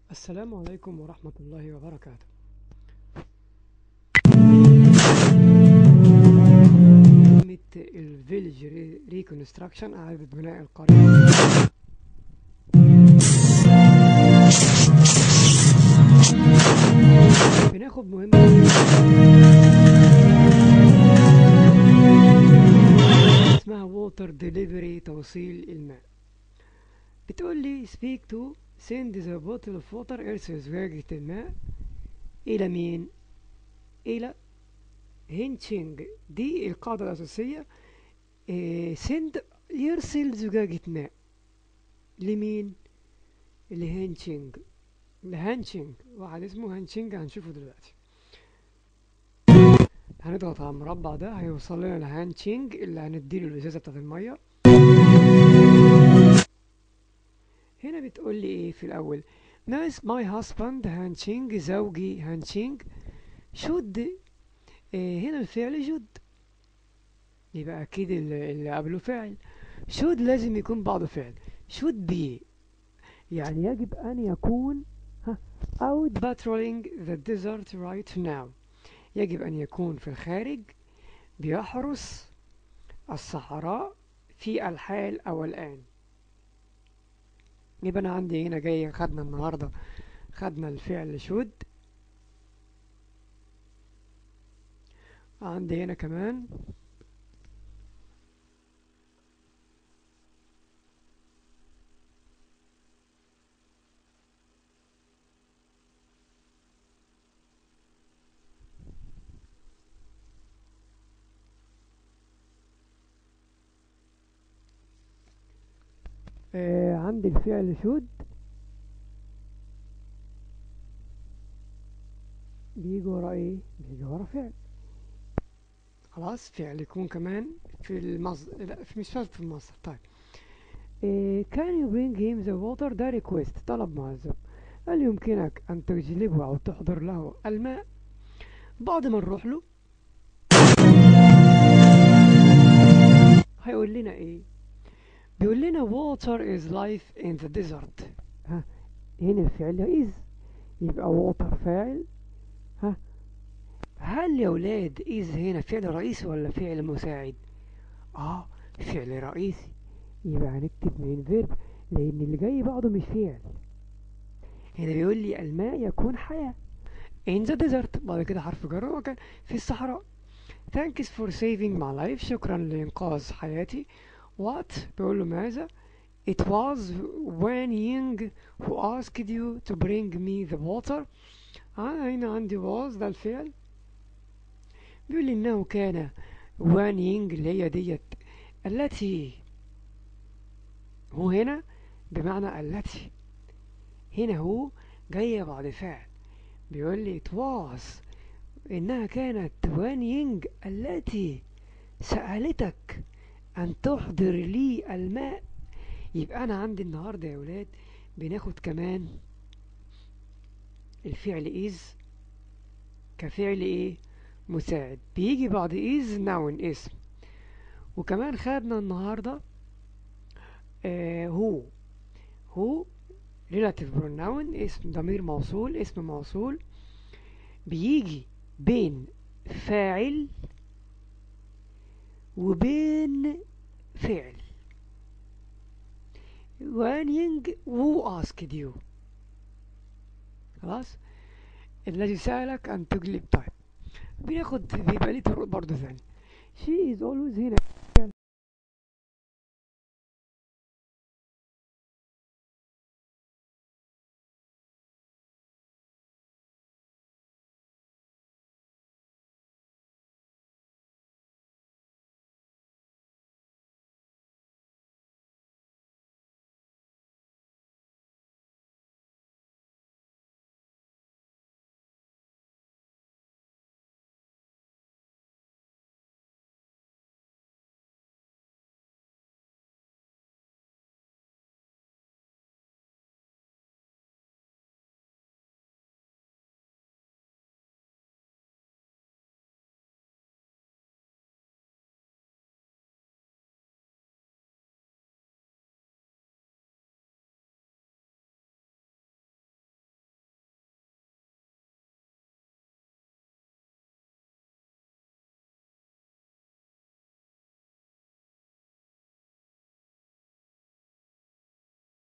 السلام عليكم ورحمة الله وبركاته كلمة الفيلج ريكونستراكشن إعادة بناء القرية بناخد مهمة اسمها ووتر ديليفري توصيل الماء بتقول لي speak to send the bottle of water ارسل زجاجة الماء إلى مين؟ إلى هينشينج دي القاعدة الأساسية إيه send يرسل زجاجة ماء لمين؟ لهينشينج لهانشينج واحد اسمه هانشينج هنشوفه دلوقتي هنضغط على المربع ده هيوصل لنا لهانشينج اللي هنديله الازازه بتاعت الميه هنا بتقول لي ايه في الاول نايس ماي هاسباند هانشينج زوجي هانشينج شود إيه هنا الفعل شود يبقى اكيد اللي اللي قبله فعل شود لازم يكون بعده فعل شود بي يعني يجب ان يكون ها out patrolling the desert right now يجب أن يكون في الخارج بيحرس الصحراء في الحال أو الآن يبقى أنا عندي هنا جاي خدنا النهاردة خدنا الفعل شود عندي هنا كمان آه عندي الفعل شود بيجي ورا ايه بيجي ورا فعل خلاص فعل يكون كمان في المصدر لا في مش شرط في المصدر طيب إيه can you bring him the water ده ريكويست طلب مهذب هل يمكنك ان تجلبه او تحضر له الماء بعد ما نروح له هيقول لنا ايه بيقول لنا water is life in the desert ها هنا الفعل is يبقى water فاعل ها هل يا ولاد is هنا فعل رئيسي ولا فعل مساعد اه فعل رئيسي يبقى هنكتب مين فيرب لان اللي جاي بعده مش فعل هنا بيقول لي الماء يكون حياة in the desert بعد كده حرف جر وكان في الصحراء thanks for saving my life شكرا لإنقاذ حياتي What? بيقول له ماذا؟ It was Wan Ying who asked you to bring me the water. آه هنا عندي was ده الفعل. بيقول لي إنه كان وان يينج اللي هي ديت التي هو هنا بمعنى التي هنا هو جاية بعد فعل بيقول لي it was إنها كانت وان يينج التي سألتك أن تحضر لي الماء يبقى أنا عندي النهاردة يا ولاد بناخد كمان الفعل إز كفعل إيه مساعد بيجي بعد إز نون اسم وكمان خدنا النهاردة آه هو هو relative pronoun اسم ضمير موصول اسم موصول بيجي بين فاعل وبين فعل وانينج who asked you خلاص الذي سألك أن تجلب طيب بناخد بيبقى ليه طرق برضه ثانية she is always هنا